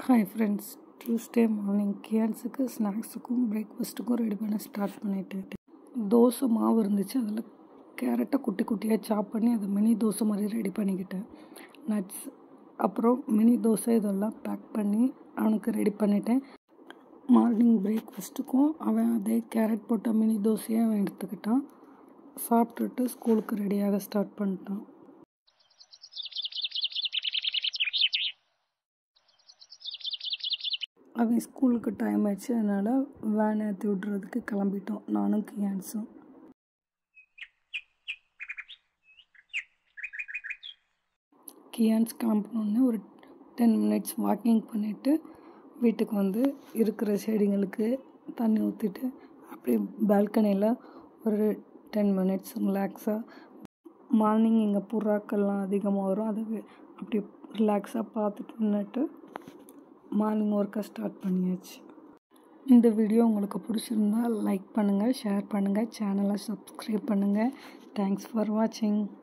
hi friends Tuesday morning கியான்ஸுக்கு ஸ்நாக்ஸுக்கும் பிரேக்ஃபாஸ்ட்டுக்கும் ரெடி பண்ண ஸ்டார்ட் பண்ணிட்டு தோசை மாவு இருந்துச்சு அதில் கேரட்டை குட்டி குட்டியாக சாப் பண்ணி அதை மினி தோசை மாதிரி ரெடி பண்ணிக்கிட்டேன் நட்ஸ் அப்புறம் மினி தோசை இதெல்லாம் பேக் பண்ணி அவனுக்கு ரெடி பண்ணிட்டேன் மார்னிங் பிரேக்ஃபாஸ்ட்டுக்கும் அவன் அதே கேரட் போட்ட மினி தோசையை அவன் எடுத்துக்கிட்டான் சாப்பிட்டுட்டு ஸ்கூலுக்கு ரெடியாக ஸ்டார்ட் பண்ணிட்டான் அவன் ஸ்கூலுக்கு டைம் ஆயிடுச்சு அதனால் வேன் ஏற்றி விட்றதுக்கு கிளம்பிட்டோம் நானும் கியான்ஸும் கியான்ஸ் கிளம்பினோடனே ஒரு டென் மினிட்ஸ் வாக்கிங் பண்ணிவிட்டு வீட்டுக்கு வந்து இருக்கிற செடிங்களுக்கு தண்ணி ஊற்றிட்டு அப்படியே பால்கனியில் ஒரு டென் மினிட்ஸ் ரிலாக்ஸாக மார்னிங் இங்கே புறாக்கள்லாம் அதிகமாக வரும் அதை அப்படியே ரிலாக்ஸாக பார்த்துட்டு நின்றுட்டு மார்னிங் ஒர்க்கை ஸ்டார்ட் பண்ணியாச்சு இந்த வீடியோ உங்களுக்கு பிடிச்சிருந்தா லைக் பண்ணுங்கள் ஷேர் பண்ணுங்கள் சேனலை சப்ஸ்கிரைப் பண்ணுங்கள் தேங்க்ஸ் ஃபார் வாட்சிங்